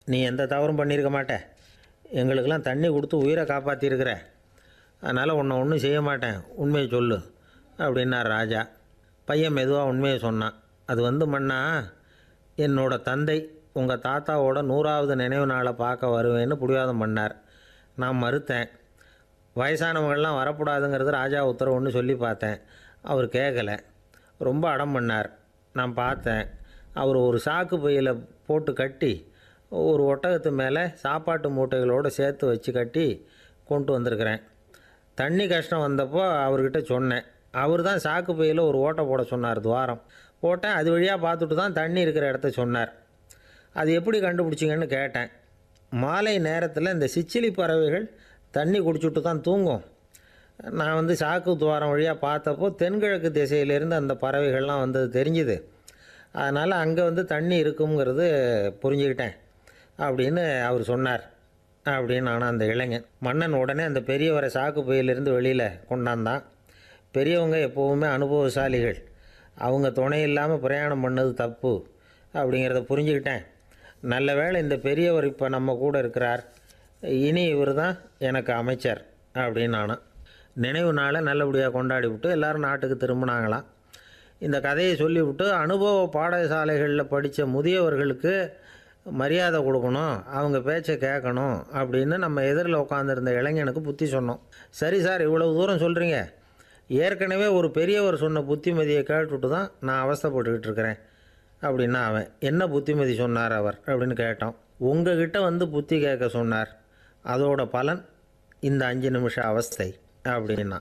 நீ எந்த தவறும் பண்ணியிருக்க மாட்ட எங்களுக்கெல்லாம் தண்ணி கொடுத்து உயிரை காப்பாற்றிருக்கிற அதனால் உன்னை ஒன்றும் செய்ய மாட்டேன் உண்மையை சொல்லு அப்படின்னார் ராஜா பையன் மெதுவாக உண்மையை சொன்னான் அது வந்து மன்னா என்னோட தந்தை உங்கள் தாத்தாவோட நூறாவது நினைவு நாளை பார்க்க வருவேன்னு பிடிவாதம் பண்ணார் நான் மறுத்தேன் வயசானவங்கள்லாம் வரக்கூடாதுங்கிறது ராஜா உத்தரவுன்னு சொல்லி பார்த்தேன் அவர் கேட்கல ரொம்ப அடம் பண்ணார் நான் பார்த்தேன் அவர் ஒரு சாக்கு பையில் போட்டு கட்டி ஒரு ஒட்டகத்து மேலே சாப்பாட்டு மூட்டைகளோடு சேர்த்து வச்சு கட்டி கொண்டு வந்திருக்கிறேன் தண்ணி கஷ்டம் வந்தப்போ அவர்கிட்ட சொன்னேன் அவர் தான் சாக்கு பையில் ஒரு ஓட்டை போட சொன்னார் துவாரம் போட்டேன் அது வழியாக பார்த்துட்டு தான் தண்ணி இருக்கிற இடத்த சொன்னார் அது எப்படி கண்டுபிடிச்சிங்கன்னு கேட்டேன் மாலை நேரத்தில் இந்த சிச்சிலி பறவைகள் தண்ணி குடிச்சுட்டு தான் தூங்கும் நான் வந்து சாக்கு துவாரம் வழியாக பார்த்தப்போ தென்கிழக்கு திசையிலேருந்து அந்த பறவைகள்லாம் வந்தது தெரிஞ்சுது அதனால் அங்கே வந்து தண்ணி இருக்குங்கிறது புரிஞ்சுக்கிட்டேன் அப்படின்னு அவர் சொன்னார் அப்படின்னு ஆனால் அந்த இளைஞன் மன்னன் உடனே அந்த பெரியவரை சாக்கு பையிலிருந்து வெளியில் கொண்டாந்தான் பெரியவங்க எப்போவுமே அனுபவசாலிகள் அவங்க துணை இல்லாமல் பிரயாணம் பண்ணது தப்பு அப்படிங்கிறத புரிஞ்சுக்கிட்டேன் நல்ல வேளை இந்த பெரியவர் இப்போ நம்ம கூட இருக்கிறார் இனி இவர் தான் எனக்கு அமைச்சர் அப்படின்னு நானும் நினைவு நாளை நல்லபடியாக கொண்டாடி விட்டு எல்லாரும் நாட்டுக்கு திரும்பினாங்களாம் இந்த கதையை சொல்லிவிட்டு அனுபவ பாடசாலைகளில் படித்த முதியவர்களுக்கு மரியாதை கொடுக்கணும் அவங்க பேச்சை கேட்கணும் அப்படின்னு நம்ம எதிரில் உட்காந்துருந்த இளைஞனுக்கு புத்தி சொன்னோம் சரி சார் இவ்வளவு தூரம் சொல்கிறீங்க ஏற்கனவே ஒரு பெரியவர் சொன்ன புத்திமதியை கேட்டுவிட்டு தான் நான் அவஸ்தைப்பட்டுக்கிட்டு இருக்கிறேன் அப்படின்னா அவன் என்ன புத்திமதி சொன்னார் அவர் அப்படின்னு கேட்டோம் உங்ககிட்ட வந்து புத்தி கேட்க சொன்னார் அதோட பலன் இந்த அஞ்சு நிமிஷ அவஸ்தை அப்படின்னா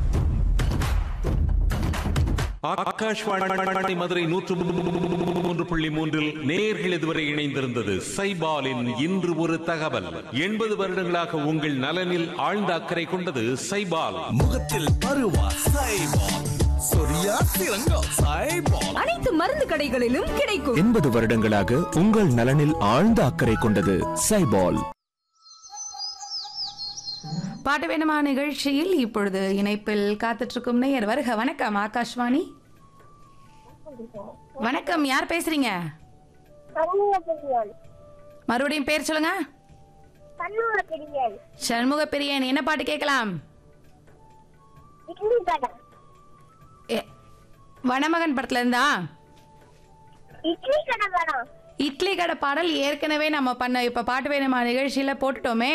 ஆகாஷ்வாணி மதுரை நூற்று மூன்று புள்ளி மூன்றில் நேர்கள் இதுவரை இணைந்திருந்தது சைபாலின் இன்று ஒரு தகவல் எண்பது வருடங்களாக உங்கள் நலனில் ஆழ்ந்த அக்கறை கொண்டது சைபால் முகத்தில் பருவா சைபால் சொரியா சிறங்கா சைபால் அனைத்து மருந்து கடைகளிலும் கிடைக்கும் எண்பது வருடங்களாக உங்கள் நலனில் ஆழ்ந்த அக்கறை கொண்டது சைபால் பாட்டு வேணுமா நிகழ்ச்சியில் இப்பொழுது இணைப்பில் காத்துட்டு நேயர் வருக வணக்கம் ஆகாஷ்வாணி வணக்கம் யார் பேசுறீங்க மறுபடியும் பேர் சொல்லுங்க சண்முக பிரியன் என்ன பாட்டு கேட்கலாம் எ- வனமகன் படத்துல இருந்தா இட்லி கடை படம் இட்லி கடை பாடல் ஏற்கனவே நம்ம பண்ண இப்ப பாட்டு வேணுமா நிகழ்ச்சியில போட்டுட்டோமே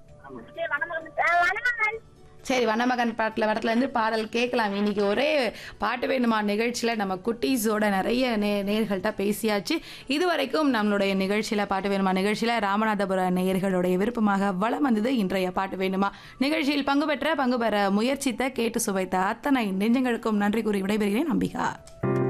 வனமகன் சரி வனமகன் பாட்டில் வரத்துல இருந்து பாடல் கேட்கலாம் இன்னைக்கு ஒரே பாட்டு வேணுமா நிகழ்ச்சியில நம்ம குட்டீஸோட நிறைய நே நேர்கள்ட்ட பேசியாச்சு இதுவரைக்கும் நம்மளுடைய நிகழ்ச்சியில பாட்டு வேணுமா நிகழ்ச்சியில ராமநாதபுர நேயர்களுடைய விருப்பமாக வளம் வந்தது இன்றைய பாட்டு வேணுமா நிகழ்ச்சியில் பங்கு பெற்ற பங்கு பெற முயற்சித்த கேட்டு சுவைத்த அத்தனை நெஞ்சங்களுக்கும் நன்றி கூறி விடைபெறுகிறேன் நம்பிக்கா